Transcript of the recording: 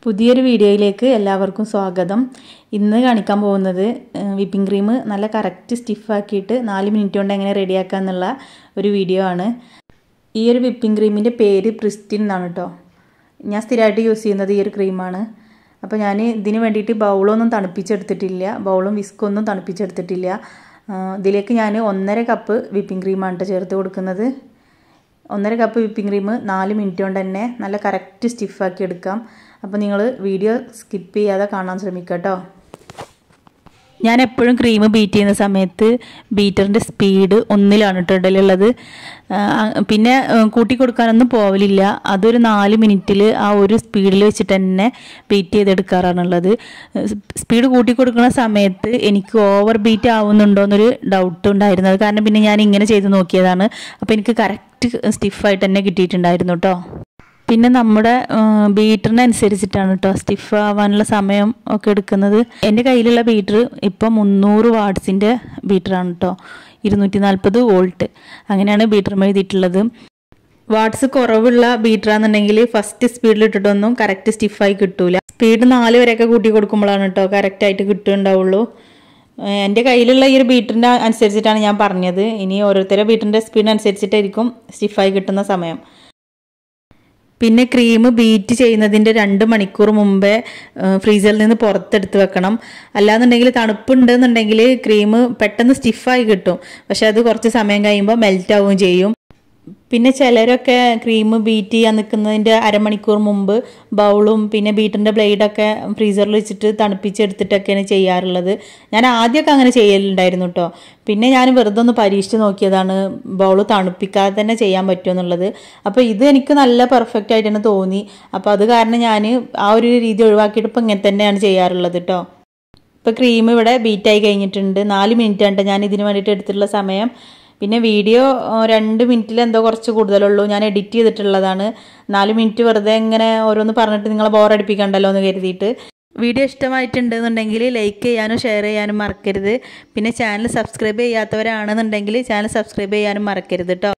പുതിയൊരു വീഡിയോയിലേക്ക് എല്ലാവർക്കും സ്വാഗതം ഇന്ന് കാണിക്കാൻ പോകുന്നത് വിപ്പിംഗ് ക്രീം നല്ല കറക്റ്റ് സ്റ്റിഫാക്കിയിട്ട് നാല് മിനിറ്റ് കൊണ്ട് എങ്ങനെ റെഡിയാക്കുക എന്നുള്ള ഒരു വീഡിയോ ആണ് ഈ ഒരു വിപ്പിംഗ് ക്രീമിൻ്റെ പേര് പ്രിസ്റ്റിൻ എന്നാണ് കേട്ടോ ഞാൻ സ്ഥിരമായിട്ട് യൂസ് ചെയ്യുന്നത് ഈ ഒരു ക്രീമാണ് അപ്പോൾ ഞാൻ ഇതിന് വേണ്ടിയിട്ട് ബൗളൊന്നും തണുപ്പിച്ചെടുത്തിട്ടില്ല ബൗളും വിസ്കൊന്നും തണുപ്പിച്ചെടുത്തിട്ടില്ല ഇതിലേക്ക് ഞാൻ ഒന്നര കപ്പ് വിപ്പിംഗ് ക്രീമാണ് കേട്ടോ ചേർത്ത് കൊടുക്കുന്നത് ഒന്നര കപ്പ് വിപ്പിംഗ് ക്രീം നാല് മിനിറ്റ് കൊണ്ട് തന്നെ നല്ല കറക്റ്റ് സ്റ്റിഫാക്കി എടുക്കാം അപ്പോൾ നിങ്ങൾ വീഡിയോ സ്കിപ്പ് ചെയ്യാതെ കാണാൻ ശ്രമിക്കുക കേട്ടോ ഞാൻ എപ്പോഴും ക്രീം ബീറ്റ് ചെയ്യുന്ന സമയത്ത് ബീറ്ററിൻ്റെ സ്പീഡ് ഒന്നിലാണ് കേട്ടോ ഇടലുള്ളത് പിന്നെ കൂട്ടി കൊടുക്കാനൊന്നും പോവലില്ല അതൊരു നാല് മിനിറ്റിൽ ആ ഒരു സ്പീഡിൽ വെച്ചിട്ട് തന്നെ ബീറ്റ് ചെയ്തെടുക്കാറാണുള്ളത് സ്പീഡ് കൂട്ടി കൊടുക്കുന്ന സമയത്ത് എനിക്ക് ഓവർ ബീറ്റ് ആവുന്നുണ്ടോ എന്നൊരു ഡൗട്ട് ഉണ്ടായിരുന്നു അത് കാരണം പിന്നെ ഞാൻ ഇങ്ങനെ ചെയ്ത് നോക്കിയതാണ് അപ്പോൾ എനിക്ക് കറക്റ്റ് സ്റ്റിഫായിട്ട് തന്നെ കിട്ടിയിട്ടുണ്ടായിരുന്നു കേട്ടോ പിന്നെ നമ്മുടെ ബീറ്ററിനനുസരിച്ചിട്ടാണ് കേട്ടോ സ്റ്റിഫ് ആവാനുള്ള സമയം ഒക്കെ എടുക്കുന്നത് എൻ്റെ കയ്യിലുള്ള ബീറ്റർ ഇപ്പം മുന്നൂറ് വാട്ട്സിൻ്റെ ബീറ്ററാണ് കേട്ടോ ഇരുന്നൂറ്റി നാൽപ്പത് വോൾട്ട് അങ്ങനെയാണ് ബീറ്റർ എഴുതിയിട്ടുള്ളത് വാട്ട്സ് കുറവുള്ള ബീറ്ററാണെന്നുണ്ടെങ്കിൽ ഫസ്റ്റ് സ്പീഡിൽ ഇട്ടിട്ടൊന്നും കറക്റ്റ് സ്റ്റിഫായി കിട്ടൂല സ്പീഡ് നാല് വരെയൊക്കെ കൂട്ടി കൊടുക്കുമ്പോഴാണ് കേട്ടോ കറക്റ്റായിട്ട് കിട്ടുന്നുണ്ടാവുള്ളൂ എൻ്റെ കയ്യിലുള്ള ഈ ഒരു ബീറ്ററിൻ്റെ അനുസരിച്ചിട്ടാണ് ഞാൻ പറഞ്ഞത് ഇനി ഓരോരുത്തരുടെ ബീറ്ററിൻ്റെ സ്പീഡിനനുസരിച്ചിട്ടായിരിക്കും സ്റ്റിഫായി കിട്ടുന്ന സമയം പിന്നെ ക്രീം ബീറ്റ് ചെയ്യുന്നതിൻ്റെ രണ്ട് മണിക്കൂർ മുമ്പേ ഫ്രീസറിൽ നിന്ന് പുറത്തെടുത്ത് വെക്കണം അല്ലാന്നുണ്ടെങ്കിൽ തണുപ്പുണ്ടെന്നുണ്ടെങ്കിൽ ക്രീം പെട്ടെന്ന് സ്റ്റിഫായി കിട്ടും പക്ഷെ അത് കുറച്ച് സമയം കഴിയുമ്പോൾ മെൽറ്റ് ആവുകയും ചെയ്യും പിന്നെ ചിലരൊക്കെ ക്രീം ബീറ്റ് ചെയ്യാൻ നിൽക്കുന്നതിൻ്റെ അരമണിക്കൂർ മുമ്പ് ബൗളും പിന്നെ ബീറ്ററിൻ്റെ ബ്ലേഡൊക്കെ ഫ്രീസറിൽ വെച്ചിട്ട് തണുപ്പിച്ചെടുത്തിട്ടൊക്കെയാണ് ചെയ്യാറുള്ളത് ഞാൻ ആദ്യമൊക്കെ അങ്ങനെ ചെയ്യലുണ്ടായിരുന്നു കേട്ടോ പിന്നെ ഞാൻ വെറുതെ ഒന്ന് പരീക്ഷിച്ച് നോക്കിയതാണ് ബൗൾ തണുപ്പിക്കാതെ തന്നെ ചെയ്യാൻ പറ്റുമെന്നുള്ളത് അപ്പോൾ ഇത് എനിക്ക് നല്ല പെർഫെക്റ്റ് ആയിട്ട് തന്നെ തോന്നി അപ്പോൾ അത് കാരണം ഞാൻ ആ ഒരു രീതി ഒഴിവാക്കിയിട്ട് ഇപ്പോൾ ഇങ്ങനെ തന്നെയാണ് ചെയ്യാറുള്ളത് കേട്ടോ ഇപ്പോൾ ക്രീം ഇവിടെ ബീറ്റായി കഴിഞ്ഞിട്ടുണ്ട് നാല് മിനിറ്റ് ആണ് ഞാൻ ഇതിന് വേണ്ടിയിട്ട് എടുത്തിട്ടുള്ള സമയം പിന്നെ വീഡിയോ രണ്ട് മിനിറ്റിൽ എന്തോ കുറച്ച് കൂടുതലുള്ളൂ ഞാൻ എഡിറ്റ് ചെയ്തിട്ടുള്ളതാണ് നാല് മിനിറ്റ് വെറുതെ ഇങ്ങനെ ഓരോന്ന് പറഞ്ഞിട്ട് നിങ്ങളെ ബോറടിപ്പിക്കണ്ടല്ലോ എന്ന് കരുതിയിട്ട് വീഡിയോ ഇഷ്ടമായിട്ടുണ്ടെന്നുണ്ടെങ്കിൽ ലൈക്ക് ചെയ്യാനും ഷെയർ ചെയ്യാനും മറക്കരുത് പിന്നെ ചാനൽ സബ്സ്ക്രൈബ് ചെയ്യാത്തവരാണെന്നുണ്ടെങ്കിൽ ചാനൽ സബ്സ്ക്രൈബ് ചെയ്യാനും മറക്കരുത് കേട്ടോ